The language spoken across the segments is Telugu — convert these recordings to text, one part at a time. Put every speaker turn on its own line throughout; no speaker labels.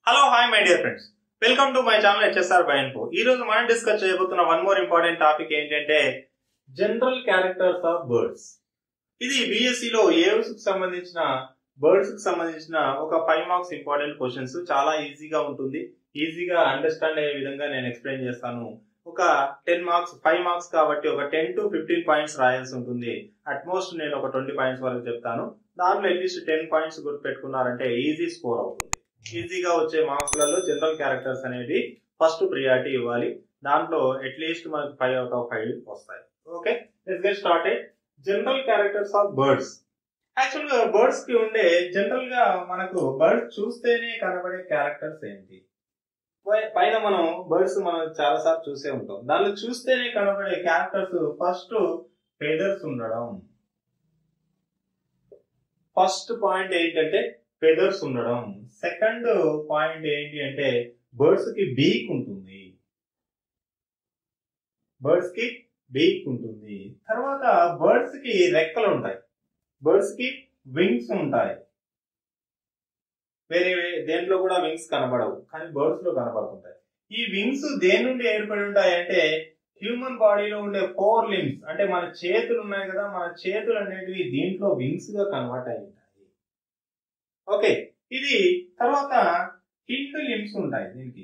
hello hi my dear friends welcome to my channel HSR బైన్ఫో ఈ రోజు మనం డిస్కస్ చేయబోతున్న వన్ మోర్ ఇంపార్టెంట్ టాపిక్ ఏంటంటే జనరల్ క్యారెక్టర్స్ ఆఫ్ బర్డ్స్ ఇది బిఎస్సి లో ఏవ్స్ కి సంబంధించిన బర్డ్స్ కి సంబంధించిన ఒక ఫైవ్ మార్క్స్ ఇంపార్టెంట్ క్వశ్చన్స్ చాలా ఈజీగా ఉంటుంది ఈజీగా అండర్స్టాండ్ అయ్యే విధంగా నేను ఎక్స్ప్లెయిన్ చేస్తాను ఒక టెన్ మార్క్స్ ఫైవ్ మార్క్స్ కాబట్టి ఒక టెన్ టు ఫిఫ్టీన్ పాయింట్స్ రాయాల్సి ఉంటుంది అట్మోస్ట్ నేను ఒక ట్వంటీ పాయింట్స్ వరకు చెప్తాను దాంట్లో అట్లీస్ట్ టెన్ పాయింట్స్ గుర్తు పెట్టుకున్నారంటే ఈజీ స్కోర్ అవుతుంది ఈజీగా వచ్చే మార్క్స్ లలో జనరల్ క్యారెక్టర్స్ అనేది ఫస్ట్ ప్రియారిటీ ఇవ్వాలి దాంట్లో అట్లీస్ట్ మనకు ఫైవ్ అవుట్ ఆఫ్ ఫైవ్ వస్తాయి okay let's get started general characters of birds actual గా బర్డ్స్ కి ఉండే జనరల్ గా మనకు బర్డ్స్ చూస్తేనే కనబడే క్యారెక్టర్స్ ఏంటి పై- పైన మనం బర్డ్స్ మనం చాలా సార్లు చూసే ఉంటాం దానిలో చూస్తేనే కనబడే క్యారెక్టర్స్ ఫస్ట్ ఫెదర్స్ ఉండడం ఫస్ట్ పాయింట్ ఏంటంటే ఫెదర్స్ ఉండడం సెకండ్ పాయింట్ ఏంటి అంటే బర్డ్స్ కి బీక్ ఉంటుంది బర్డ్స్ కి బీక్ ఉంటుంది తర్వాత బర్డ్స్ కి రెక్కలు ఉంటాయి బర్డ్స్ కి వింగ్స్ ఉంటాయి వేరే వే- దేంట్లో కూడా వింగ్స్ కనబడవు కానీ బర్డ్స్ లో కనబడుతుంటాయి ఈ వింగ్స్ దేని నుండి ఏర్పడి ఉంటాయి అంటే హ్యూమన్ బాడీలో ఉండే ఫోర్ లిమ్స్ అంటే మన చేతులు ఉన్నాయి కదా మన చేతులు అనేటివి దీంట్లో వింగ్స్ గా కన్వర్ట్ అయి ఉంటాయి ఓకే ఇది తర్వాత హిండ్ లిమ్స్ ఉంటాయి దీనికి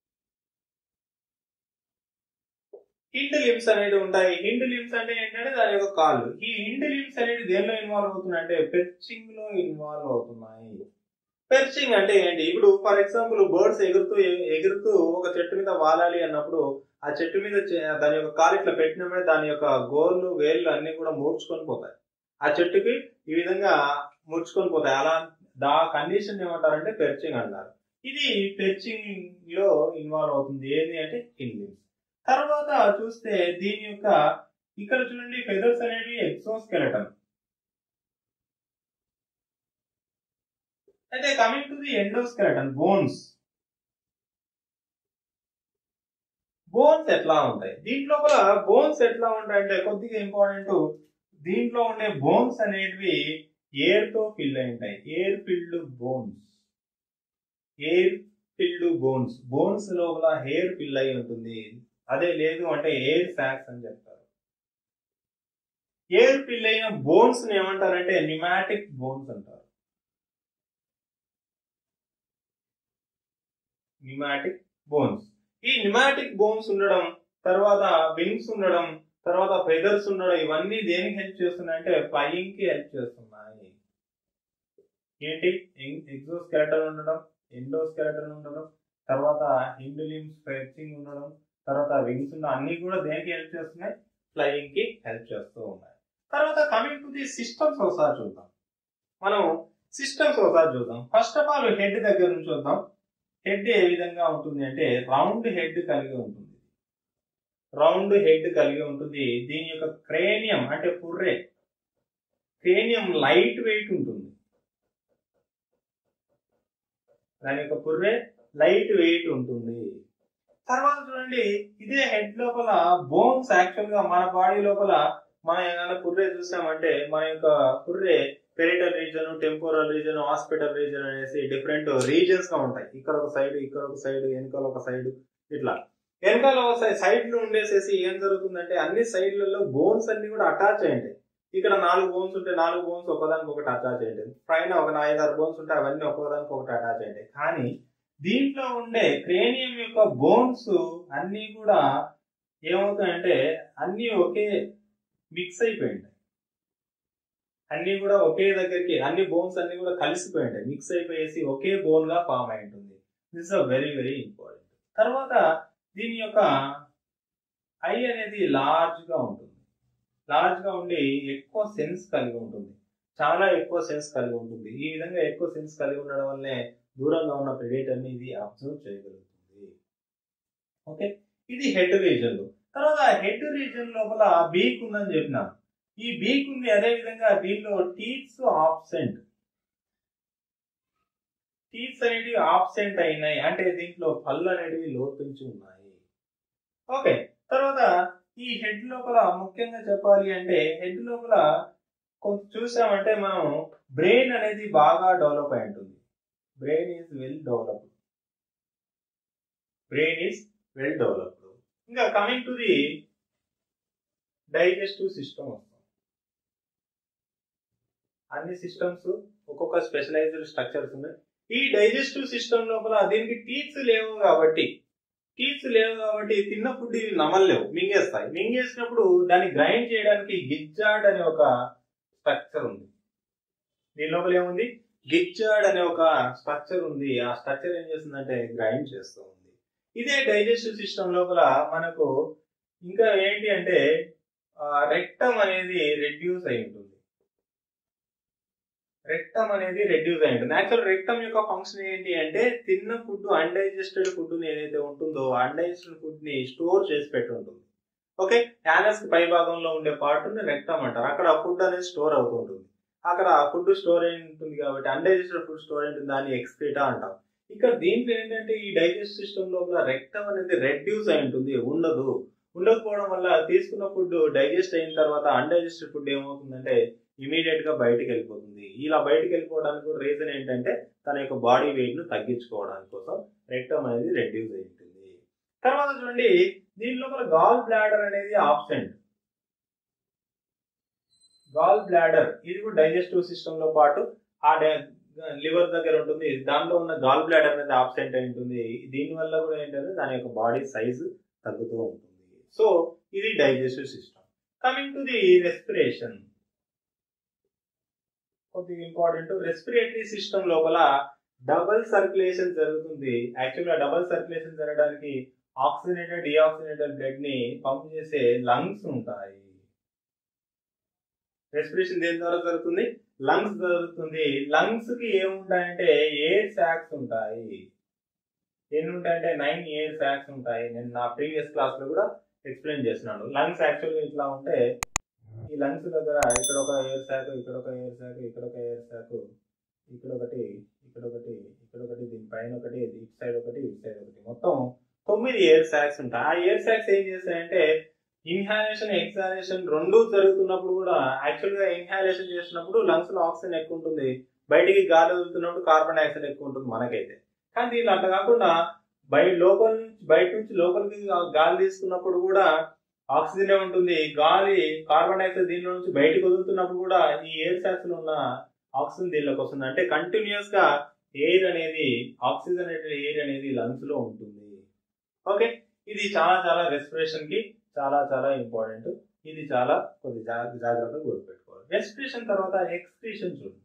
హిండ్ లిమ్స్ అనేవి ఉంటాయి హిండ్ లిమ్స్ అంటే ఏంటంటే దాని యొక్క కాళ్ళు ఈ హిండ్ లిమ్స్ అనేవి దేనిలో ఇన్వాల్వ్ అవుతున్నాయి అంటే పెర్చింగ్ లో ఇన్వాల్వ్ అవుతున్నాయి పెర్చింగ్ అంటే ఏంటి ఇప్పుడు ఫర్ ఎగ్జాంపుల్ బర్డ్స్ ఎగురుతూ ఎగురుతూ ఒక చెట్టు మీద వాలాలి అన్నప్పుడు ఆ చెట్టు మీద చే- దాని యొక్క కాలు ఇట్లా పెట్టినప్పుడే దాని యొక్క గోర్లు వేళ్ళు అన్ని కూడా మూర్చుకొని పోతాయి ఆ చెట్టుకి ఈ విధంగా ముడుచుకొని పోతాయి అలా దా కండిషన్ ఏమంటారంటే పెర్చింగ్ అంటారు ఇది పెర్చింగ్ లో ఇన్వాల్వ్ అవుతుంది ఏంటి అంటే హిండింగ్ తర్వాత చూస్తే దీని యొక్క ఇక్కడ చూడండి ఫెదర్స్ అనేవి ఎక్సోస్కెలటన్ అయితే coming to the endoskeleton bones bones ఎట్లా ఉంటాయి దీంట్లో కూడా బోన్స్ ఎట్లా ఉంటాయి అంటే కొద్దిగా ఇంపార్టెంట్ దీంట్లో ఉండే బోన్స్ అనేటివి ఎయిర్ తో ఫిల్ అయి ఉంటాయి air filled bones air filled bones bones లోపల హెయిర్ ఫిల్ అయి ఉంటుంది అదే లేదు అంటే ఎయిర్ సాక్స్ అని చెప్తారు ఎయిర్ ఫిల్ అయిన బోన్స్ ఏమంటారంటే న్యూమాటిక్ బోన్స్ అంటారు న్యూమాటిక్ బోన్స్ ఈ న్యూమాటిక్ బోన్స్ ఉండడం తర్వాత వింగ్స్ ఉండడం తర్వాత ఫెదర్స్ ఉండడం ఇవన్నీ దేనికి హెల్ప్ చేస్తున్నాయి అంటే ఫ్లయింగ్ కి హెల్ప్ చేస్తున్నాయి ఏంటి ఎగ్జోస్కెలటన్ ఉండడం ఎండోస్కెలటన్ ఉండడం తర్వాత హిండ్ లిమ్స్ ఫెర్చింగ్ ఉండడం తర్వాత వింగ్స్ ఉండడం అన్ని కూడా దేనికి హెల్ప్ చేస్తున్నాయి ఫ్లయింగ్ కి హెల్ప్ చేస్తూ ఉన్నాయి తర్వాత కమింగ్ టు ది సిస్టమ్స్ ఒకసారి చూద్దాం మనం సిస్టమ్స్ ఒకసారి చూద్దాం ఫస్ట్ ఆఫ్ ఆల్ హెడ్ దగ్గర నుంచి చూద్దాం హెడ్ ఏ విధంగా ఉంటుంది అంటే రౌండ్ హెడ్ కలిగి ఉంటుంది రౌండ్ హెడ్ కలిగి ఉంటుంది దీని యొక్క క్రేనియం అంటే పుర్రె క్రేనియం లైట్ వెయిట్ ఉంటుంది దాని యొక్క పుర్రె లైట్ వెయిట్ ఉంటుంది తర్వాత చూడండి ఇదే హెడ్ లోపల బోన్స్ యాక్చువల్ గా మన బాడీ లోపల మనం ఏమైనా పుర్రె చూసామంటే మన యొక్క పుర్రె parietal region temporal region occipital region అనేసి డిఫరెంట్ రీజన్స్ గా ఉంటాయి ఇక్కడ ఒక సైడ్ ఇక్కడ ఒక సైడ్ వెనకాల ఒక సైడ్ ఇట్లా వెనకాల ఒక సైడ్ లో ఉండేసేసి ఏం జరుగుతుందంటే అన్ని సైడ్లలో బోన్స్ అన్ని కూడా అటాచ్ అయి ఉంటాయి ఇక్కడ నాలుగు బోన్స్ ఉంటే నాలుగు బోన్స్ ఒకదానికి ఒకటి అటాచ్ అయి ఉంటాయి పైన ఒక ఐదారు బోన్స్ ఉంటే అవన్నీ ఒకదానికి ఒకటి అటాచ్ అయి ఉంటాయి కానీ దీంట్లో ఉండే క్రేనియం యొక్క బోన్స్ అన్ని కూడా ఏమవుతాయంటే అన్ని ఒకే మిక్స్ అయిపోయి ఉంటాయి అన్ని కూడా ఒకే దగ్గరికి అన్ని బోన్స్ అన్ని కూడా కలిసిపోయి ఉంటాయి మిక్స్ అయిపోయేసి ఒకే బోన్ గా ఫామ్ అయి ఉంటుంది this a very very important తర్వాత దీని యొక్క ఐ అనేది లార్జ్ గా ఉంటుంది లార్జ్ గా ఉండి ఎక్కువ సెన్స్ కలిగి ఉంటుంది చాలా ఎక్కువ సెన్స్ కలిగి ఉంటుంది ఈ విధంగా ఎక్కువ సెన్స్ కలిగి ఉండడం వల్లే దూరంగా ఉన్న ప్రెడేటర్ ని ఇది అబ్జర్వ్ చేయగలుగుతుంది ఓకే ఇది హెడ్ రీజన్ తర్వాత హెడ్ రీజన్ లోపల బీక్ ఉందని చెప్పినాను ఈ బీక్ ఉంది అదే విధంగా దీనిలో టీత్స్ ఆబ్సెంట్ టీత్స్ అనేటివి ఆబ్సెంట్ అయినాయి అంటే దీంట్లో పళ్ళు అనేటివి లోపించి ఉన్నాయి ఓకే తర్వాత ఈ హెడ్ లోపల ముఖ్యంగా చెప్పాలి అంటే హెడ్ లోపల కొంత చూసామంటే మనం బ్రెయిన్ అనేది బాగా డెవలప్ అయి ఉంటుంది brain is well developed brain is well developed ఇంకా coming to the digestive system వస్తాం అన్ని సిస్టమ్స్ ఒక్కొక్క స్పెషలైజ్డ్ స్ట్రక్చర్స్ ఉన్నాయి ఈ డైజెస్టివ్ సిస్టమ్ లోపల దీనికి టీత్స్ లేవు కాబట్టి టీత్స్ లేవు కాబట్టి తిన్న ఫుడ్ ఇవి నమలలేవు మింగేస్తాయి మింగేసినప్పుడు దాన్ని గ్రైండ్ చేయడానికి గిజ్జాడ్ అనే ఒక స్ట్రక్చర్ ఉంది దీని లోపల ఏముంది గిజ్జాడ్ అనే ఒక స్ట్రక్చర్ ఉంది ఆ స్ట్రక్చర్ ఏం చేస్తుందంటే గ్రైండ్ చేస్తూ ఉంది ఇదే డైజెస్టివ్ సిస్టమ్ లోపల మనకు ఇంకా ఏంటి అంటే రెక్టమ్ అనేది రెడ్యూస్ అయి ఉంటుంది రెక్టమ్ అనేది రెడ్యూస్ అయి ఉంటుంది యాక్చువల్ రెక్టమ్ యొక్క ఫంక్షన్ ఏంటి అంటే తిన్న ఫుడ్ అన్డైజెస్టెడ్ ఫుడ్ ఏదైతే ఉంటుందో అన్డైజెస్టెడ్ ఫుడ్ ని స్టోర్ చేసి పెట్టి ఉంటుంది ఓకే యానస్ పై భాగంలో ఉండే పార్ట్ ని రెక్టమ్ అంటారు అక్కడ ఫుడ్ అనేది స్టోర్ అవుతూ ఉంటుంది అక్కడ ఫుడ్ స్టోర్ అయి ఉంటుంది కాబట్టి అన్డైజెస్టెడ్ ఫుడ్ స్టోర్ అయి ఉంటుంది దాన్ని ఎక్స్క్రీటా అంటాం ఇక్కడ దీంట్లో ఏంటంటే ఈ డైజెస్ట్ సిస్టమ్ లోపల రెక్టమ్ అనేది రెడ్యూస్ అయి ఉంటుంది ఉండదు ఉండకపోవడం వల్ల తీసుకున్న ఫుడ్ డైజెస్ట్ అయిన తర్వాత అన్డైజెస్టెడ్ ఫుడ్ ఏమవుతుందంటే ఇమీడియట్ గా బయటికి వెళ్ళిపోతుంది ఇలా బయటికి వెళ్ళిపోవడానికి కూడా రీజన్ ఏంటంటే తన యొక్క బాడీ వెయిట్ ను తగ్గించుకోవడానికి కోసం రెక్టమ్ అనేది రెడ్యూస్ అయి ఉంటుంది తర్వాత చూడండి దీని లోపల గాల్ బ్లాడర్ అనేది ఆబ్సెంట్ గాల్ బ్లాడర్ ఇది కూడా డైజెస్టివ్ సిస్టమ్ లో పాటు ఆ లివర్ దగ్గర ఉంటుంది దానిలో ఉన్న గాల్ బ్లాడర్ అనేది ఆబ్సెంట్ అయి ఉంటుంది దీని వల్ల కూడా ఏంటంటే దాని యొక్క బాడీ సైజ్ తగ్గుతూ ఉంటుంది సో ఇది digestive system coming to the respiration కొద్దిగా ఇంపార్టెంట్ రెస్పిరేటరీ సిస్టమ్ లోపల డబుల్ సర్క్యులేషన్ జరుగుతుంది యాక్చువల్గా డబుల్ సర్క్యులేషన్ జరగడానికి ఆక్సిజనేటెడ్ డిఆక్సిజనేటెడ్ బ్లడ్ ని పంప్ చేసే లంగ్స్ ఉంటాయి రెస్పిరేషన్ దేని ద్వారా జరుగుతుంది లంగ్స్ జరుగుతుంది లంగ్స్ కి ఏముంటాయంటే ఎయిర్ సాక్స్ ఉంటాయి ఎన్ని ఉంటాయంటే నైన్ ఎయిర్ సాక్స్ ఉంటాయి నేను నా ప్రీవియస్ క్లాస్ లో కూడా ఎక్స్ప్లెయిన్ చేస్తున్నాను లంగ్స్ యాక్చువల్గా ఇట్లా ఉంటే ఈ లంగ్స్ దగ్గర ఇక్కడ ఒక ఎయిర్ శాఖ ఇక్కడ ఒక ఎయిర్ శాఖ ఇక్కడ ఒక ఎయిర్ శాఖ ఇక్కడ ఒకటి ఇక్కడ ఒకటి ఇక్కడ ఒకటి దీని పైన ఒకటి ఇటు సైడ్ ఒకటి ఇటు సైడ్ ఒకటి మొత్తం తొమ్మిది ఎయిర్ శాక్స్ ఉంటాయి ఆ ఎయిర్ శాక్స్ ఏం చేస్తాయంటే ఇన్హాలేషన్ ఎక్సాలేషన్ రెండు జరుగుతున్నప్పుడు కూడా యాక్చువల్ గా ఇన్హాలేషన్ చేసినప్పుడు లంగ్స్ లో ఆక్సిజన్ ఎక్కువ ఉంటుంది బయటికి గాలి వదులుతున్నప్పుడు కార్బన్ డైఆక్సైడ్ ఎక్కువ ఉంటుంది మనకైతే కానీ దీనిలో అట్లా కాకుండా బయట లోపల నుంచి బయట నుంచి లోపలికి గాలి తీసుకున్నప్పుడు కూడా ఆక్సిజన్ ఉంటుంది గాలి కార్బన్ డైఆక్సైడ్ దీనిలో నుంచి బయటకు వదులుతున్నప్పుడు కూడా ఈ ఎయిర్ సాక్స్ లో ఉన్న ఆక్సిజన్ దీనిలోకి వస్తుంది అంటే కంటిన్యూస్ గా ఎయిర్ అనేది ఆక్సిజన్ ఎయిర్ అనేది లంగ్స్ లో ఉంటుంది ఓకే ఇది చాలా చాలా రెస్పిరేషన్ కి చాలా చాలా ఇంపార్టెంట్ ఇది చాలా కొద్ది జాగ్రత్తగా గుర్తుపెట్టుకోవాలి రెస్పిరేషన్ తర్వాత ఎక్స్క్రీషన్ చూడండి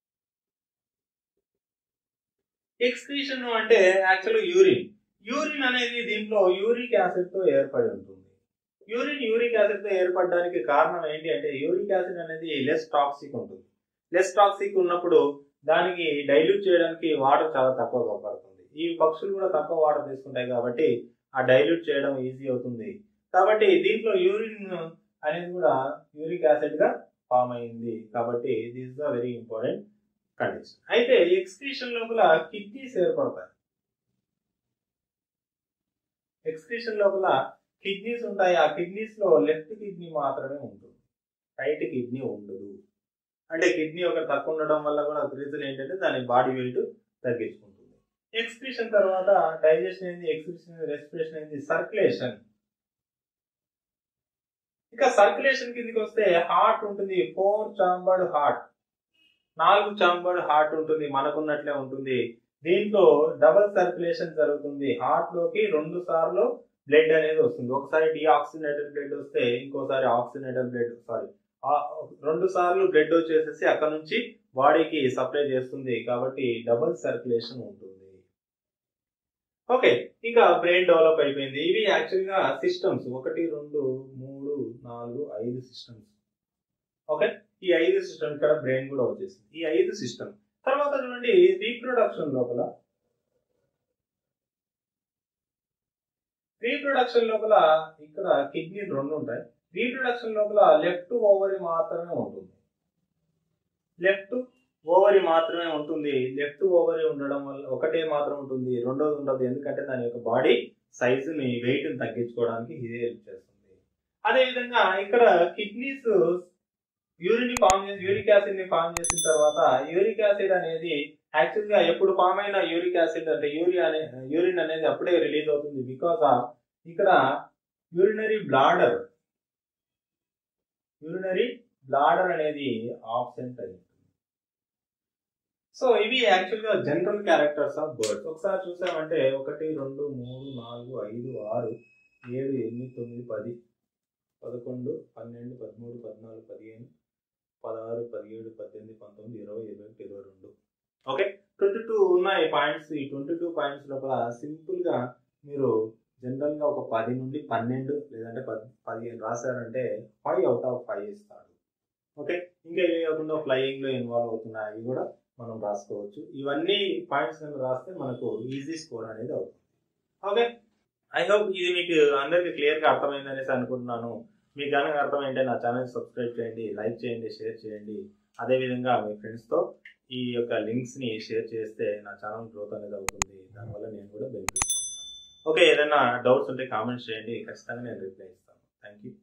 ఎక్స్క్రీషన్ అంటే యాక్చువల్ యూరిన్ యూరిన్ అనేది దీంట్లో యూరిక్ యాసిడ్ తో ఏర్పడి ఉంటుంది యూరిన్ యూరిక్ యాసిడ్ తో ఏర్పడడానికి కారణం ఏంటి అంటే యూరిక్ యాసిడ్ అనేది లెస్ టాక్సిక్ ఉంటుంది లెస్ టాక్సిక్ ఉన్నప్పుడు దానికి డైల్యూట్ చేయడానికి వాటర్ చాలా తక్కువగా పడుతుంది ఈ పక్షులు కూడా తక్కువ వాటర్ తీసుకుంటాయి కాబట్టి ఆ డైల్యూట్ చేయడం ఈజీ అవుతుంది కాబట్టి దీంట్లో యూరిన్ అనేది కూడా యూరిక్ యాసిడ్ గా ఫామ్ అయింది కాబట్టి this the very important condition అయితే ఎక్స్క్రీషన్ లోపల కిడ్నీస్ ఏర్పడతాయి ఎక్స్క్రీషన్ లోపల కిడ్నీస్ ఉంటాయి ఆ కిడ్నీస్ లో లెఫ్ట్ కిడ్నీ మాత్రమే ఉంటుంది రైట్ కిడ్నీ ఉండదు అంటే కిడ్నీ ఒకటి తక్కువ ఉండడం వల్ల కూడా రీజన్ ఏంటంటే దాని బాడీ వెయిట్ తగ్గించుకుంటుంది ఎక్స్క్రీషన్ తర్వాత డైజెషన్ అయింది ఎక్స్క్రీషన్ రెస్పిరేషన్ అయింది సర్క్యులేషన్ ఇక సర్క్యులేషన్ కిందకి వస్తే హార్ట్ ఉంటుంది ఫోర్ చాంబర్డ్ హార్ట్ నాలుగు చాంబర్డ్ హార్ట్ ఉంటుంది మనకున్నట్లే ఉంటుంది దీంట్లో డబల్ సర్క్యులేషన్ జరుగుతుంది హార్ట్ లోకి రెండు సార్లు బ్లడ్ అనేది వస్తుంది ఒకసారి డిఆక్సినేటెడ్ బ్లడ్ వస్తే ఇంకోసారి ఆక్సినేటెడ్ బ్లడ్ సారీ రెండు సార్లు బ్లడ్ వచ్చేసేసి అక్కడ నుంచి బాడీకి సప్లై చేస్తుంది కాబట్టి డబుల్ సర్క్యులేషన్ ఉంటుంది ఓకే ఇంకా బ్రెయిన్ డెవలప్ అయిపోయింది ఇవి యాక్చువల్ గా సిస్టమ్స్ ఒకటి రెండు మూడు నాలుగు ఐదు సిస్టమ్స్ ఓకే ఈ ఐదు సిస్టమ్ ఇక్కడ బ్రెయిన్ కూడా వచ్చేసింది ఈ ఐదు సిస్టమ్ తర్వాత చూడండి రీప్రొడక్షన్ లోపల రీప్రొడక్షన్ లోపల ఇక్కడ కిడ్నీ రెండు ఉంటాయి రీప్రొడక్షన్ లోపల లెఫ్ట్ ఓవరీ మాత్రమే ఉంటుంది లెఫ్ట్ ఓవరీ మాత్రమే ఉంటుంది లెఫ్ట్ ఓవరీ ఉండడం వల్ల ఒకటే మాత్రం ఉంటుంది రెండోది ఉండదు ఎందుకంటే దాని యొక్క బాడీ సైజుని వెయిట్ తగ్గించుకోవడానికి ఇదే హెల్ప్ చేస్తుంది అదే విధంగా ఇక్కడ కిడ్నీస్ యూరిన్ ఫామ్ చేసి యూరిక్ యాసిడ్ ని ఫామ్ చేసిన తర్వాత యూరిక్ యాసిడ్ అనేది యాక్చువల్ గా ఎప్పుడు ఫామ్ అయిన యూరిక్ యాసిడ్ అంటే యూరియా అనే యూరిన్ అనేది అప్పుడే రిలీజ్ అవుతుంది బికాస్ ఆఫ్ ఇక్కడ యూరినరీ బ్లాడర్ యూరినరీ బ్లాడర్ అనేది ఆబ్సెంట్ అయింది సో ఇవి యాక్చువల్ గా జనరల్ క్యారెక్టర్స్ ఆఫ్ బర్డ్స్ ఒకసారి చూసామంటే ఒకటి రెండు మూడు నాలుగు ఐదు ఆరు ఏడు ఎనిమిది తొమ్మిది పది పదకొండు పన్నెండు పదమూడు పద్నాలుగు పదిహేను పదహారు పదిహేడు పద్దెనిమిది పంతొమ్మిది ఇరవై ఇరవై ఒకటి ఇరవై రెండు ఓకే ట్వంటీ టూ ఉన్నాయి పాయింట్స్ ఈ ట్వంటీ టూ పాయింట్స్ లోపల సింపుల్ గా మీరు జనరల్ గా ఒక పది నుండి పన్నెండు లేదంటే పది పదిహేను రాశారంటే ఫైవ్ అవుట్ ఆఫ్ ఫైవ్ ఇస్తాడు ఓకే ఇంకా ఇవే కాకుండా ఫ్లయింగ్ లో ఇన్వాల్వ్ అవుతున్నాయి అవి కూడా మనం రాసుకోవచ్చు ఇవన్నీ పాయింట్స్ కనుక రాస్తే మనకు ఈజీ స్కోర్ అనేది అవుతుంది ఓకే ఐ హోప్ ఇది మీకు అందరికీ క్లియర్గా అర్థమైంది అనేసి అనుకుంటున్నాను మీకు కనుక అర్థమైంటే నా ఛానల్ సబ్స్క్రైబ్ చేయండి లైక్ చేయండి షేర్ చేయండి అదేవిధంగా మీ ఫ్రెండ్స్తో ఈ యొక్క లింక్స్ని షేర్ చేస్తే నా ఛానల్ గ్రోత్ అనేది అవుతుంది దానివల్ల నేను కూడా బెనిఫిట్ ఓకే ఏదైనా డౌట్స్ ఉంటే కామెంట్స్ చేయండి ఖచ్చితంగా నేను రిప్లై ఇస్తాను థ్యాంక్ యూ